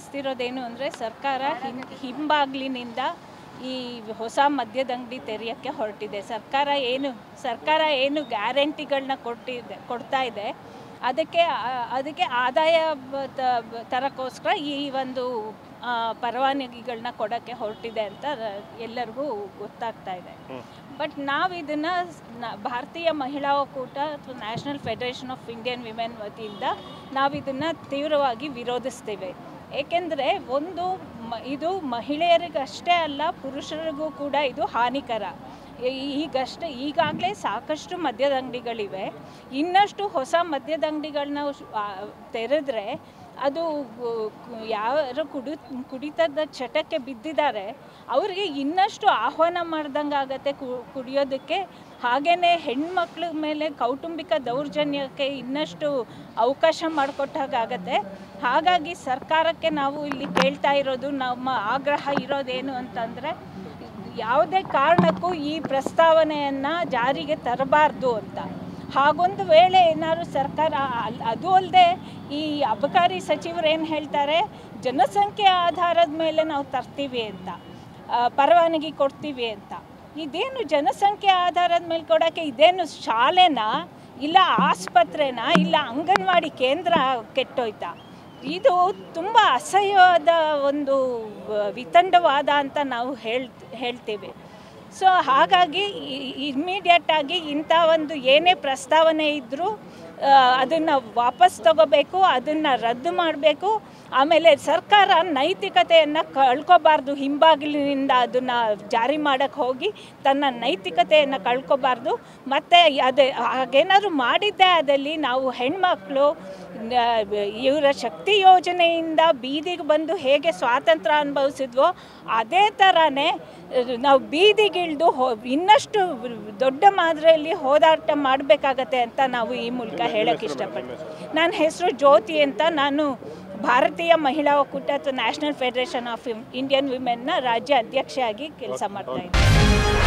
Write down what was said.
ಅನಿಸ್ತಿರೋದೇನು ಅಂದರೆ ಸರ್ಕಾರ ಹಿಂ ಹಿಂಬಾಗ್ಲಿನಿಂದ ಈ ಹೊಸ ಮದ್ಯದಂಗಡಿ ತೆರೆಯೋಕ್ಕೆ ಹೊರಟಿದೆ ಸರ್ಕಾರ ಏನು ಸರ್ಕಾರ ಏನು ಗ್ಯಾರಂಟಿಗಳನ್ನ ಕೊಟ್ಟಿದೆ ಕೊಡ್ತಾ ಇದೆ ಅದಕ್ಕೆ ಆ- ಅದಕ್ಕೆ ಆದಾಯ ಬ- ತ- ಬ- ತರಕ್ಕೋಸ್ಕರ ಈ ಒಂದು ಆ, ಪರವಾನಗಿಗಳನ್ನ ಕೊಡೋಕ್ಕೆ ಹೊರಟಿದೆ ಅಂತ ರ- ಎಲ್ಲರಿಗೂ ಗೊತ್ತಾಗ್ತಾ ಇದೆ ಬಟ್ ನಾವು ಇದನ್ನು ಭಾರತೀಯ ಮಹಿಳಾ ಒಕ್ಕೂಟ ಅಥವಾ national federation of Indian women ವತಿಯಿಂದ ನಾವು ಇದನ್ನು ತೀವ್ರವಾಗಿ ವಿರೋಧಿಸ್ತೇವೆ ಏಕೆಂದರೆ ಒಂದು ಮ ಇದು ಮಹಿಳೆಯರಿಗಷ್ಟೇ ಅಲ್ಲ ಪುರುಷರಿಗೂ ಕೂಡ ಇದು ಹಾನಿಕರ ಈ- ಈಗಷ್ಟೇ ಈಗಾಗಲೇ ಸಾಕಷ್ಟು ಮದ್ಯದ ಅಂಗಡಿಗಳಿವೆ ಇನ್ನಷ್ಟು ಹೊಸ ಮದ್ಯದ ಅಂಗಡಿಗಳನ್ನ ತೆರೆದ್ರೆ ಅದು ಗು- ಕು- ಯಾರು ಕುಡಿ ಕುಡಿತದ ಚಟಕ್ಕೆ ಬಿದ್ದಿದ್ದಾರೆ ಅವರಿಗೆ ಇನ್ನಷ್ಟು ಆಹ್ವಾನ ಮಾಡ್ದಂಗೆ ಆಗತ್ತೆ ಕು- ಕುಡಿಯೋದಕ್ಕೆ ಹಾಗೆಯೇ ಹೆಣ್ಮಕ್ಳ ಮೇಲೆ ಕೌಟುಂಬಿಕ ದೌರ್ಜನ್ಯಕ್ಕೆ ಇನ್ನಷ್ಟು ಅವಕಾಶ ಮಾಡಿಕೊಟ್ಟಾಗತ್ತೆ ಹಾಗಾಗಿ ಸರ್ಕಾರಕ್ಕೆ ನಾವು ಇಲ್ಲಿ ಕೇಳ್ತಾ ಇರೋದು ನಮ್ಮ ಆಗ್ರಹ ಇರೋದೇನು ಅಂತಂದರೆ ಯಾವುದೇ ಕಾರಣಕ್ಕೂ ಈ ಪ್ರಸ್ತಾವನೆಯನ್ನು ಜಾರಿಗೆ ತರಬಾರ್ದು ಅಂತ ಹಾಗೊಂದು ವೇಳೆ ಏನಾದ್ರು ಸರ್ಕಾರ ಅಲ್- ಅದು ಅಲ್ಲದೆ ಈ ಅಬಕಾರಿ ಸಚಿವರು ಏನು ಹೇಳ್ತಾರೆ ಜನಸಂಖ್ಯೆ ಆಧಾರದ ಮೇಲೆ ನಾವು ತರ್ತೀವಿ ಅಂತ ಆ, ಪರವಾನಗಿ ಕೊಡ್ತೀವಿ ಅಂತ ಇದೇನು ಜನಸಂಖ್ಯೆ ಆಧಾರದ ಮೇಲೆ ಕೊಡೋಕ್ಕೆ ಇದೇನು ಶಾಲೆನಾ ಇಲ್ಲ ಆಸ್ಪತ್ರೆನಾ ಇಲ್ಲ ಅಂಗನವಾಡಿ ಕೇಂದ್ರ ಕೆಟ್ಟೋಯ್ತಾ ಇದು ತುಂಬ ಅಸಹ್ಯವಾದ ಒಂದು ವ- ವಿತಂಡವಾದ ಅಂತ ನಾವು ಹೇಳ್ ಹೇಳ್ತೀವಿ ಸೊ ಹಾಗಾಗಿ ಇಮ್ಮಿಡಿಯೇಟಾಗಿ ಇಂಥ ಒಂದು ಏನೇ ಪ್ರಸ್ತಾವನೆ ಇದ್ದರೂ ಅದನ್ನು ವಾಪಸ್ ತಗೋಬೇಕು ಅದನ್ನು ರದ್ದು ಮಾಡಬೇಕು ಆಮೇಲೆ ಸರ್ಕಾರ ನೈತಿಕತೆಯನ್ನು ಕಳ್ಕೊಬಾರ್ದು ಹಿಂಬಾಗಿಲಿನಿಂದ ಅದನ್ನು ಜಾರಿ ಮಾಡೋಕ್ಕೆ ಹೋಗಿ ತನ್ನ ನೈತಿಕತೆಯನ್ನು ಕಳ್ಕೊಬಾರ್ದು ಮತ್ತು ಅದು ಹಾಗೇನಾದ್ರು ಮಾಡಿದ್ದೆ ಅದಲ್ಲಿ ನಾವು ಹೆಣ್ಮಕ್ಳು ನ- ಇವರ ಶಕ್ತಿ ಯೋಜನೆಯಿಂದ ಬೀದಿಗೆ ಬಂದು ಹೇಗೆ ಸ್ವಾತಂತ್ರ್ಯ ಅನುಭವಿಸಿದ್ವೋ ಅದೇ ಥರನೇ ನಾವು ಬೀದಿಗಿಳಿದು ಹೋ ಇನ್ನಷ್ಟು ದೊಡ್ಡ ಮಾದರಿಯಲ್ಲಿ ಹೋರಾಟ ಮಾಡಬೇಕಾಗತ್ತೆ ಅಂತ ನಾವು ಈ ಮೂಲಕ ಹೇಳಕ್ಕೆ ಇಷ್ಟಪಡ್ತೀನಿ ನನ್ನ ಹೆಸರು ಜ್ಯೋತಿ ಅಂತ ನಾನು ಭಾರತೀಯ ಮಹಿಳಾ ಒಕ್ಕೂಟ ಅಥವಾ ನ್ಯಾಷನಲ್ ಫೆಡರೇಷನ್ ಆಫ್ ಇಂಡಿಯನ್ ವಿಮೆನ್ನ ರಾಜ್ಯ ಅಧ್ಯಕ್ಷೆಯಾಗಿ ಕೆಲಸ ಮಾಡ್ತಾ ಇದ್ದೀನಿ